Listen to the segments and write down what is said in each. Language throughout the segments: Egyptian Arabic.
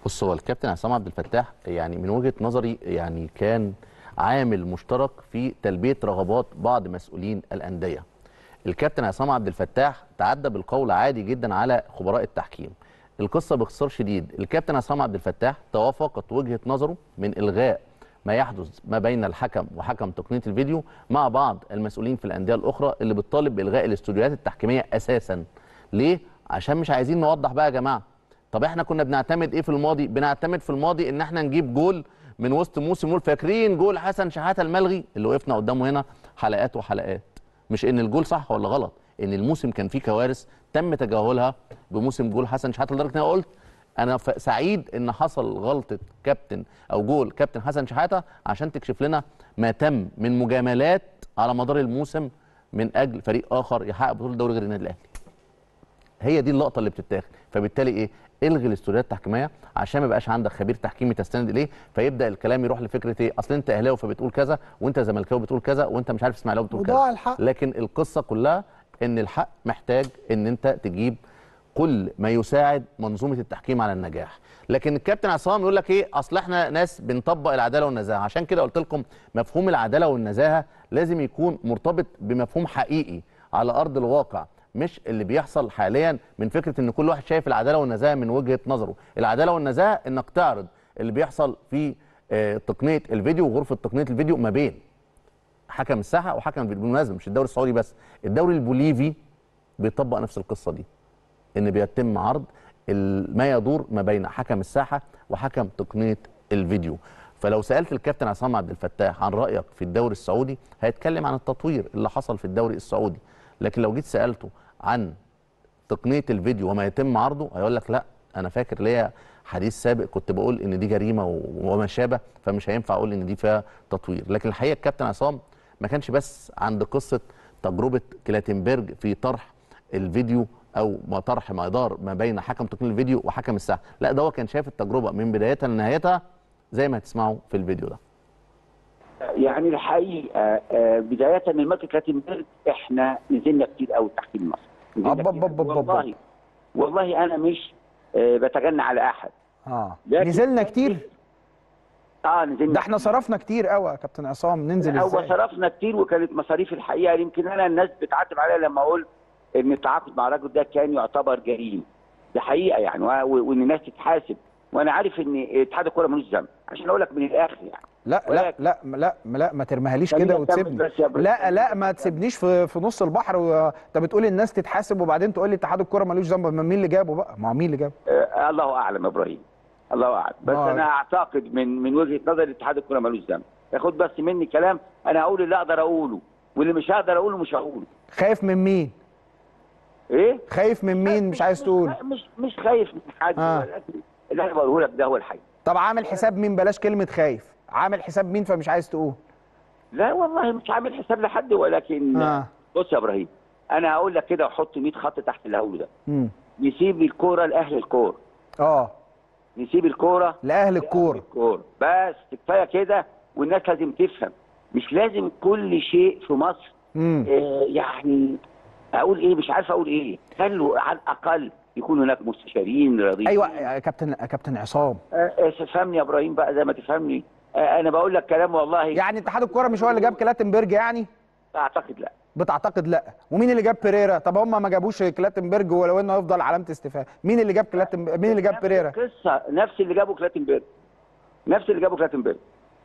بص هو الكابتن عصام عبد الفتاح يعني من وجهه نظري يعني كان عامل مشترك في تلبيه رغبات بعض مسؤولين الانديه. الكابتن عصام عبد الفتاح تعدى بالقول عادي جدا على خبراء التحكيم. القصه باختصار شديد الكابتن عصام عبد الفتاح توافقت وجهه نظره من الغاء ما يحدث ما بين الحكم وحكم تقنيه الفيديو مع بعض المسؤولين في الانديه الاخرى اللي بتطالب بالغاء الاستوديوهات التحكيميه اساسا. ليه؟ عشان مش عايزين نوضح بقى يا جماعه طب احنا كنا بنعتمد ايه في الماضي؟ بنعتمد في الماضي ان احنا نجيب جول من وسط موسم نقول فاكرين جول حسن شحاته الملغي اللي وقفنا قدامه هنا حلقات وحلقات مش ان الجول صح ولا غلط ان الموسم كان فيه كوارث تم تجاهلها بموسم جول حسن شحاته لدرجه ان انا قلت انا ف- سعيد ان حصل غلطه كابتن او جول كابتن حسن شحاته عشان تكشف لنا ما تم من مجاملات على مدار الموسم من اجل فريق اخر يحقق بطوله دوري غير النادي الاهلي هي دي اللقطه اللي بتتاخد فبالتالي ايه الغي الاستوديوهات التحكيميه عشان ما يبقاش عندك خبير تحكيمي تستند اليه فيبدا الكلام يروح لفكره ايه اصل انت اهلاوي فبتقول كذا وانت زملكاوي بتقول كذا وانت مش عارف اسماعيلاوي بتقول وضاع كذا الحق. لكن القصه كلها ان الحق محتاج ان انت تجيب كل ما يساعد منظومه التحكيم على النجاح لكن الكابتن عصام يقول لك ايه اصل احنا ناس بنطبق العداله والنزاهه عشان كده قلت لكم مفهوم العداله والنزاهه لازم يكون مرتبط بمفهوم حقيقي على ارض الواقع مش اللي بيحصل حاليا من فكره ان كل واحد شايف العداله والنزاهه من وجهه نظره العداله والنزاهه انك تعرض اللي بيحصل في آه، تقنيه الفيديو وغرفه تقنيه الفيديو ما بين حكم الساحه وحكم الفيديو بالمناسبه مش الدوري السعودي بس الدوري البوليفي بيطبق نفس القصه دي ان بيتم عرض ال- ما يدور ما بين حكم الساحه وحكم تقنيه الفيديو فلو سالت الكابتن عصام عبد الفتاح عن رايك في الدوري السعودي هيتكلم عن التطوير اللي حصل في الدوري السعودي لكن لو جيت سالته عن تقنيه الفيديو وما يتم عرضه هيقول لك لا انا فاكر ليا حديث سابق كنت بقول ان دي جريمه و- وما شابه فمش هينفع اقول ان دي فيها تطوير لكن الحقيقه الكابتن عصام ما كانش بس عند قصه تجربه كلاتنبرج في طرح الفيديو او ما طرح ما دار ما بين حكم تقنيه الفيديو وحكم الساحه لا ده هو كان شايف التجربه من بدايتها لنهايتها زي ما هتسمعوا في الفيديو ده يعني الحقيقه آه، بدايه من ماتش كلاتنبرج احنا نزلنا كتير قوي تحت مصر نزلنا أب- كتير أب- أب- أوي. أب- والله والله انا مش آه، بتجنى على احد اه لكن- نزلنا كتير اه نزلنا ده احنا صرفنا كتير قوي يا كابتن عصام ننزل هو ازاي صرفنا كتير وكانت مصاريف الحقيقه يمكن انا الناس بتعاتب عليا لما اقول ان التعاقد مع الراجل ده كان يعتبر جريمه ده حقيقه يعني و- و- وان الناس تتحاسب وانا عارف ان اتحاد الكوره ملوش ذنب عشان اقول لك من الاخر يعني لا لا ولكن- لا لا لا ما ترميهاليش خلينا كده نكمل وتسيبني بس يا إبراهيم. لا لا ما تسيبنيش في في نص البحر وانت بتقول الناس تتحاسب وبعدين تقول لي اتحاد الكوره ملوش ذنب ما مين اللي جابه بقى ما هو مين اللي جابه آه الله اعلم يا ابراهيم الله اعلم بس آه. انا اعتقد من من وجهه نظري اتحاد الكوره ملوش ذنب ياخد بس مني كلام انا هقول اللي اقدر اقوله واللي مش هقدر اقوله مش هقوله خايف من مين ايه خايف من مين مش عايز تقول مش مش خايف من حد آه. ولكن اللي انا بقوله لك ده هو الحقيقه طب عامل حساب مين بلاش كلمه خايف عامل حساب مين فمش عايز تقول لا والله مش عامل حساب لحد ولكن آه. بص يا ابراهيم انا هقول لك كده وحط 100 خط تحت اللي هقوله ده امم نسيب الكوره لاهل الكوره اه نسيب الكوره لاهل الكوره الكوره بس كفايه كده والناس لازم تفهم مش لازم كل شيء في مصر امم آه يعني اقول ايه مش عارف اقول ايه خلوا على الاقل يكون هناك مستشارين رياضيين ايوه يا كابتن يا كابتن عصام آه، آه، تفهمني يا ابراهيم بقى زي ما تفهمني آه، انا بقول لك كلام والله يعني اتحاد الكوره مش هو اللي جاب كلاتنبرج يعني اعتقد لا بتعتقد لا ومين اللي جاب بيريرا طب هم ما جابوش كلاتنبرج ولو انه يفضل علامه استفهام مين اللي جاب كلاتنبرج مين اللي جاب بيريرا قصه نفس اللي جابه كلاتنبرج نفس اللي جابه كلاتنبرج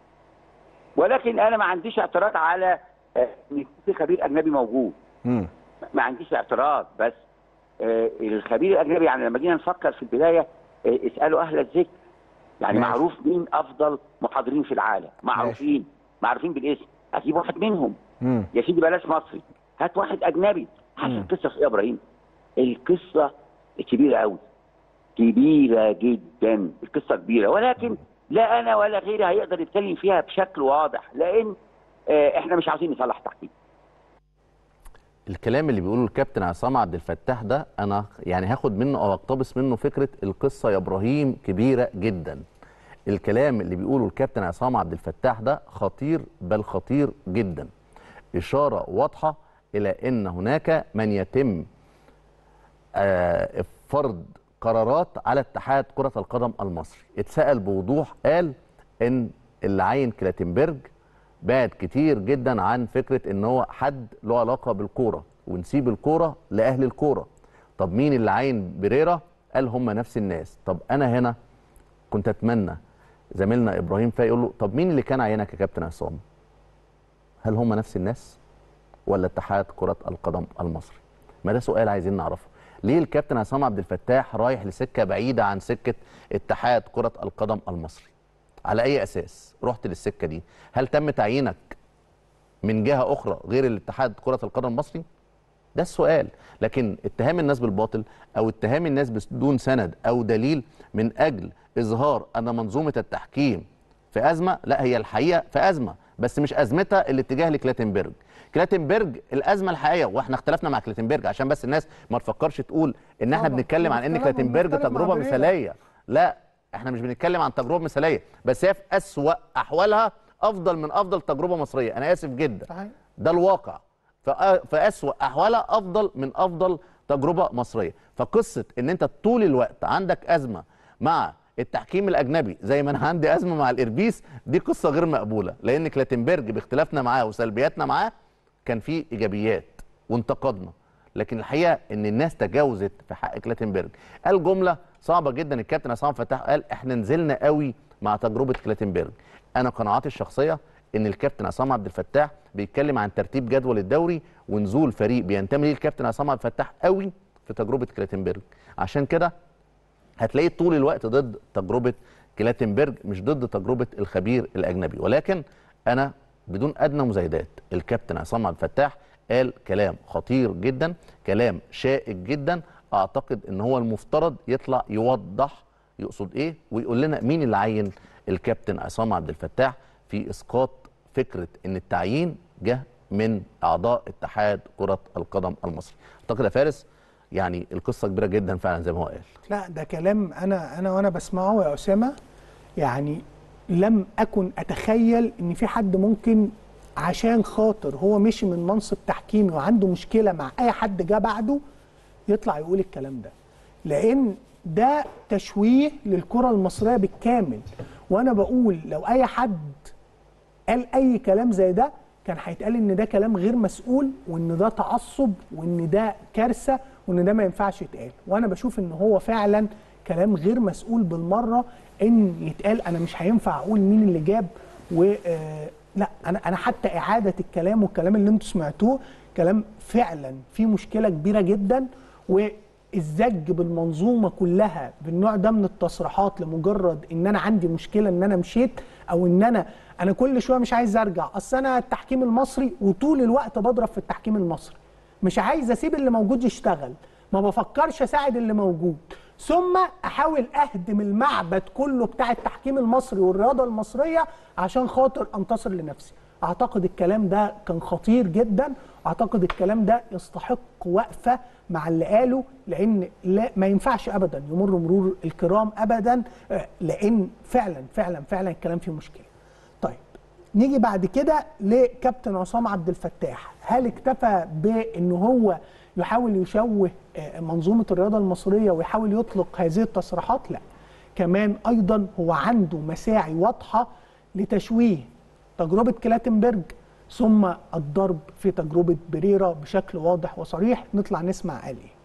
ولكن انا ما عنديش اعتراض على آه، ان في خبير اجنبي موجود امم ما عنديش اعتراض بس آه، الخبير الاجنبي يعني لما جينا نفكر في البدايه آه، اسالوا اهل الذكر يعني ماشي. معروف مين افضل محاضرين في العالم معروفين معروفين بالاسم اجيب واحد منهم امم يا سيدي بلاش مصري هات واحد اجنبي هات مم. القصه في ايه يا ابراهيم القصه كبيره قوي كبيره جدا القصه كبيره ولكن لا انا ولا غيري هيقدر يتكلم فيها بشكل واضح لان آه، احنا مش عاوزين نصلح تحقيق الكلام اللي بيقوله الكابتن عصام عبد الفتاح ده انا يعني هاخد منه او اقتبس منه فكره القصه يا ابراهيم كبيره جدا الكلام اللي بيقوله الكابتن عصام عبد الفتاح ده خطير بل خطير جدا اشاره واضحه الى ان هناك من يتم آه، فرض قرارات على اتحاد كره القدم المصري اتسال بوضوح قال ان اللي عين كلاتنبرج بعد كتير جدا عن فكره ان هو حد له علاقه بالكوره ونسيب الكوره لاهل الكوره طب مين اللي عين بريرا قال هم نفس الناس طب انا هنا كنت اتمنى زميلنا ابراهيم فايق يقول له طب مين اللي كان عينك يا كابتن عصام هل هم نفس الناس ولا اتحاد كره القدم المصري ما ده سؤال عايزين نعرفه ليه الكابتن عصام عبد الفتاح رايح لسكه بعيده عن سكه اتحاد كره القدم المصري على اي اساس رحت للسكه دي هل تم تعيينك من جهه اخرى غير الاتحاد كره القدم المصري ده السؤال لكن اتهام الناس بالباطل او اتهام الناس بدون سند او دليل من اجل اظهار ان منظومه التحكيم في ازمه لا هي الحقيقه في ازمه بس مش ازمتها الاتجاه لكلاتنبرج كلاتنبرج الازمه الحقيقيه واحنا اختلفنا مع كلاتنبرج عشان بس الناس ما تفكرش تقول ان احنا طبعا. بنتكلم عن ان مختلف- كلاتنبرج مختلف مع تجربه بريرا. مثاليه لا احنا مش بنتكلم عن تجربه مثاليه بس هي في اسوا احوالها افضل من افضل تجربه مصريه انا اسف جدا صحيح. ده الواقع فأ- في اسوا احوالها افضل من افضل تجربه مصريه فقصه ان انت طول الوقت عندك ازمه مع التحكيم الاجنبي زي ما انا عندي ازمه مع الاربيس دي قصه غير مقبوله لان كلاتنبرج باختلافنا معاه وسلبياتنا معاه كان فيه ايجابيات وانتقدنا لكن الحقيقه ان الناس تجاوزت في حق كلاتنبرج قال جمله صعبه جدا الكابتن عصام فتاح قال احنا نزلنا قوي مع تجربه كلاتنبرج انا قناعاتي الشخصيه ان الكابتن عصام عبد الفتاح بيتكلم عن ترتيب جدول الدوري ونزول فريق بينتمي ليه الكابتن عصام عبد الفتاح قوي في تجربه كلاتنبرج عشان كده هتلاقيه طول الوقت ضد تجربه كلاتنبرج مش ضد تجربه الخبير الاجنبي ولكن انا بدون ادنى مزايدات الكابتن عصام عبد الفتاح قال كلام خطير جدا كلام شائك جدا اعتقد ان هو المفترض يطلع يوضح يقصد ايه ويقول لنا مين اللي عين الكابتن عصام عبد الفتاح في اسقاط فكره ان التعيين جه من اعضاء اتحاد كره القدم المصري اعتقد يا فارس يعني القصه كبيره جدا فعلا زي ما هو قال لا ده كلام انا انا وانا بسمعه يا اسامه يعني لم اكن اتخيل ان في حد ممكن عشان خاطر هو مشي من منصب تحكيمي وعنده مشكله مع اي حد جه بعده يطلع يقول الكلام ده لان ده تشويه للكره المصريه بالكامل وانا بقول لو اي حد قال اي كلام زي ده كان هيتقال ان ده كلام غير مسؤول وان ده تعصب وان ده كارثه وان ده ما ينفعش يتقال وانا بشوف ان هو فعلا كلام غير مسؤول بالمره ان يتقال انا مش هينفع اقول مين اللي جاب و آه، لا انا انا حتى اعاده الكلام والكلام اللي انتم سمعتوه كلام فعلا فيه مشكله كبيره جدا والزج بالمنظومه كلها بالنوع ده من التصريحات لمجرد ان انا عندي مشكله ان انا مشيت او ان انا انا كل شويه مش عايز ارجع اصل انا التحكيم المصري وطول الوقت بضرب في التحكيم المصري مش عايز اسيب اللي موجود يشتغل ما بفكرش اساعد اللي موجود ثم احاول اهدم المعبد كله بتاع التحكيم المصري والرياضه المصريه عشان خاطر انتصر لنفسي اعتقد الكلام ده كان خطير جدا اعتقد الكلام ده يستحق وقفه مع اللي قاله لان لا ما ينفعش ابدا يمر مرور الكرام ابدا آه، لان فعلا فعلا فعلا الكلام فيه مشكله طيب نيجي بعد كده لكابتن عصام عبد الفتاح هل اكتفى بان هو يحاول يشوه آه، منظومه الرياضه المصريه ويحاول يطلق هذه التصريحات لا كمان ايضا هو عنده مساعي واضحه لتشويه تجربه كلاتنبرج ثم الضرب في تجربه بريرا بشكل واضح وصريح نطلع نسمع قال ايه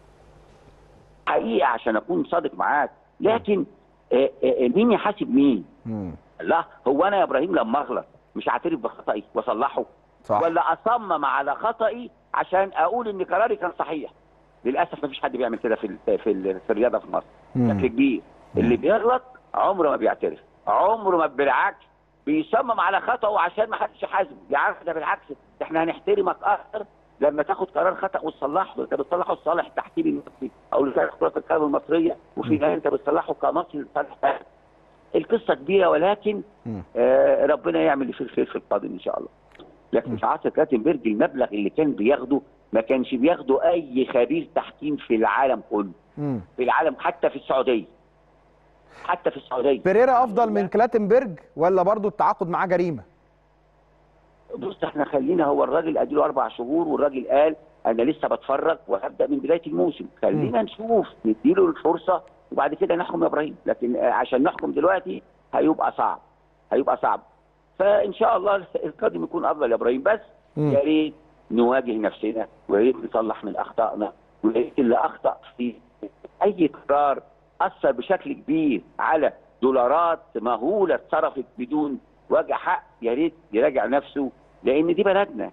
حقيقه عشان اكون صادق معاك لكن آه، آه، مين يحاسب مين؟ لا هو انا يا ابراهيم لما اغلط مش هعترف بخطئي واصلحه صح. ولا اصمم على خطئي عشان اقول ان قراري كان صحيح للاسف ما فيش حد بيعمل كده في ال في, ال في الرياضه في مصر بشكل كبير اللي بيغلط عمره ما بيعترف عمره ما بالعكس بيصمم على خطأه عشان ما حدش يحاسبه يا عارف ده بالعكس احنا هنحترمك اكتر لما تاخد قرار خطأ وتصلحه انت بتصلحه لصالح التحكيم المصري او لصالح كرة القدم المصرية وفي النهاية انت بتصلحه كمصري لصالح القصة كبيرة ولكن آه ربنا يعمل اللي فيه الخير في القادم ان شاء الله لكن في عصر كلاتنبرج المبلغ اللي كان بياخده ما كانش بياخده اي خبير تحكيم في العالم كله مم. في العالم حتى في السعوديه حتى في السعوديه بيريرا افضل من كلاتنبرج ولا برضو التعاقد معاه جريمه بص احنا خلينا هو الراجل اديله اربع شهور والراجل قال انا لسه بتفرج وهبدا من بدايه الموسم خلينا نشوف نديله الفرصه وبعد كده نحكم يا ابراهيم لكن آه، عشان نحكم دلوقتي هيبقى صعب هيبقى صعب فان شاء الله القادم يكون افضل يا ابراهيم بس يا ريت نواجه نفسنا ويا ريت نصلح من اخطائنا ويا ريت اللي اخطا في اي قرار اثر بشكل كبير على دولارات مهوله اتصرفت بدون وجه حق يا ريت يراجع نفسه لان دي بلدنا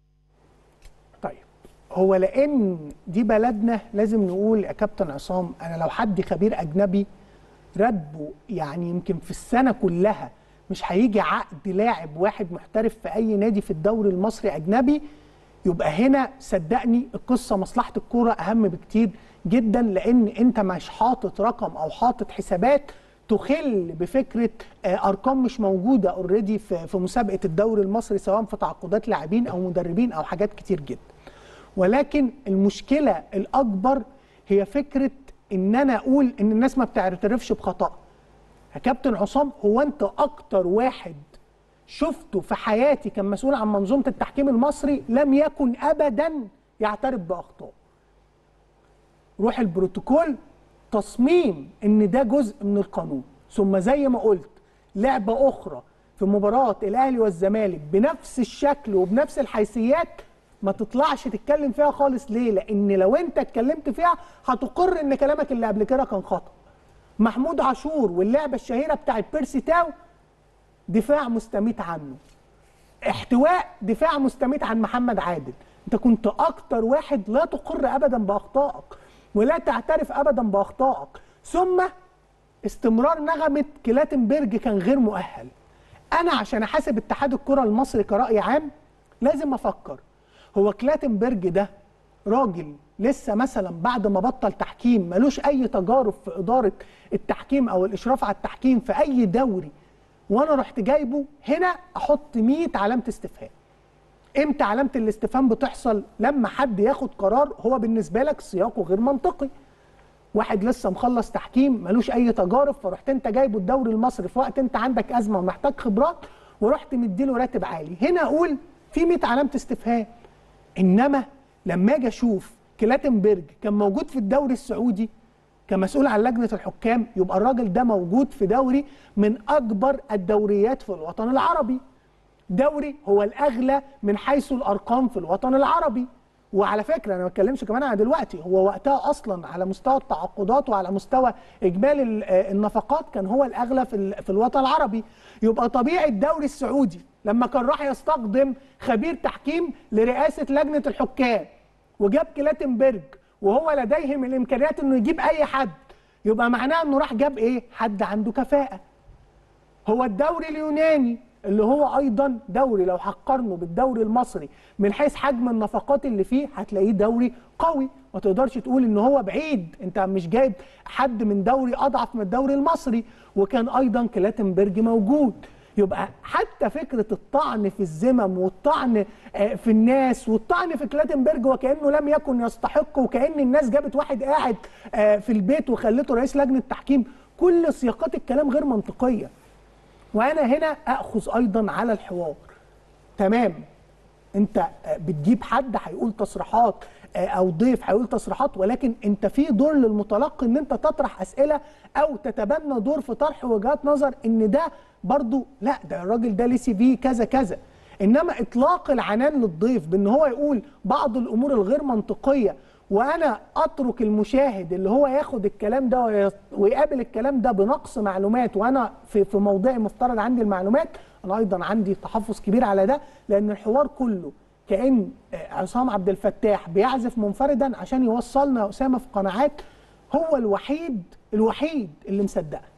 طيب هو لان دي بلدنا لازم نقول يا كابتن عصام انا لو حد خبير اجنبي راتبه يعني يمكن في السنه كلها مش هيجي عقد لاعب واحد محترف في اي نادي في الدوري المصري اجنبي يبقى هنا صدقني القصه مصلحه الكوره اهم بكتير جدا لان انت مش حاطط رقم او حاطط حسابات تخل بفكره آه، ارقام مش موجوده اوريدي في في مسابقه الدوري المصري سواء في تعاقدات لاعبين او مدربين او حاجات كتير جدا ولكن المشكله الاكبر هي فكره ان انا اقول ان الناس ما بتعترفش بخطأ يا كابتن عصام هو انت اكتر واحد شفته في حياتي كان مسؤول عن منظومه التحكيم المصري لم يكن ابدا يعترف باخطائه روح البروتوكول تصميم ان ده جزء من القانون ثم زي ما قلت لعبه اخرى في مباراه الاهلي والزمالك بنفس الشكل وبنفس الحيثيات ما تطلعش تتكلم فيها خالص ليه لان لو انت اتكلمت فيها هتقر ان كلامك اللي قبل كده كان خطا محمود عاشور واللعبه الشهيره بتاعت بيرسي تاو دفاع مستميت عنه احتواء دفاع مستميت عن محمد عادل انت كنت اكتر واحد لا تقر ابدا باخطائك ولا تعترف ابدا باخطائك ثم استمرار نغمه كلاتنبرج كان غير مؤهل انا عشان احاسب اتحاد الكره المصري كراي عام لازم افكر هو كلاتنبرج ده راجل لسه مثلا بعد ما بطل تحكيم ملوش اي تجارب في اداره التحكيم او الاشراف على التحكيم في اي دوري وانا رحت جايبه هنا احط 100 علامه استفهام امتى علامه الاستفهام بتحصل لما حد ياخد قرار هو بالنسبه لك سياقه غير منطقي واحد لسه مخلص تحكيم ملوش اي تجارب فرحت انت جايبه الدوري المصري في وقت انت عندك ازمه ومحتاج خبرات ورحت مديله راتب عالي هنا اقول في 100 علامه استفهام انما لما اجي اشوف كلاتنبرج كان موجود في الدوري السعودي كمسؤول عن لجنه الحكام يبقى الراجل ده موجود في دوري من اكبر الدوريات في الوطن العربي دوري هو الاغلى من حيث الارقام في الوطن العربي وعلى فكره انا ما بتكلمش كمان عن دلوقتي هو وقتها اصلا على مستوى التعاقدات وعلى مستوى اجمالي ال- آه النفقات كان هو الاغلى في ال- في الوطن العربي يبقى طبيعي الدوري السعودي لما كان راح يستخدم خبير تحكيم لرئاسه لجنه الحكام وجاب كلاتنبرج وهو لديهم الامكانيات انه يجيب اي حد يبقى معناه انه راح جاب ايه حد عنده كفاءه هو الدوري اليوناني اللي هو ايضا دوري لو هتقارنه بالدوري المصري من حيث حجم النفقات اللي فيه هتلاقيه دوري قوي ما تقدرش تقول ان هو بعيد انت مش جايب حد من دوري اضعف من الدوري المصري وكان ايضا كلاتنبرج موجود يبقى حتى فكره الطعن في الذمم والطعن آه، في الناس والطعن في كلاتنبرج وكانه لم يكن يستحق وكان الناس جابت واحد قاعد آه، في البيت وخلته رئيس لجنه تحكيم كل سياقات الكلام غير منطقيه وانا هنا اخذ ايضا على الحوار تمام انت آه، بتجيب حد هيقول تصريحات آه، او ضيف هيقول تصريحات ولكن انت في دور للمتلقي ان انت تطرح اسئله او تتبنى دور في طرح وجهات نظر ان ده برضو لا ده الراجل ده ليه سي في كذا كذا انما اطلاق العنان للضيف بان هو يقول بعض الامور الغير منطقيه وانا اترك المشاهد اللي هو ياخد الكلام ده وي- ويقابل الكلام ده بنقص معلومات وانا في في موضعي مفترض عندي المعلومات انا ايضا عندي تحفظ كبير على ده لان الحوار كله كان آه، عصام عبد الفتاح بيعزف منفردا عشان يوصلنا يا اسامه في قناعات هو الوحيد الوحيد اللي مصدقها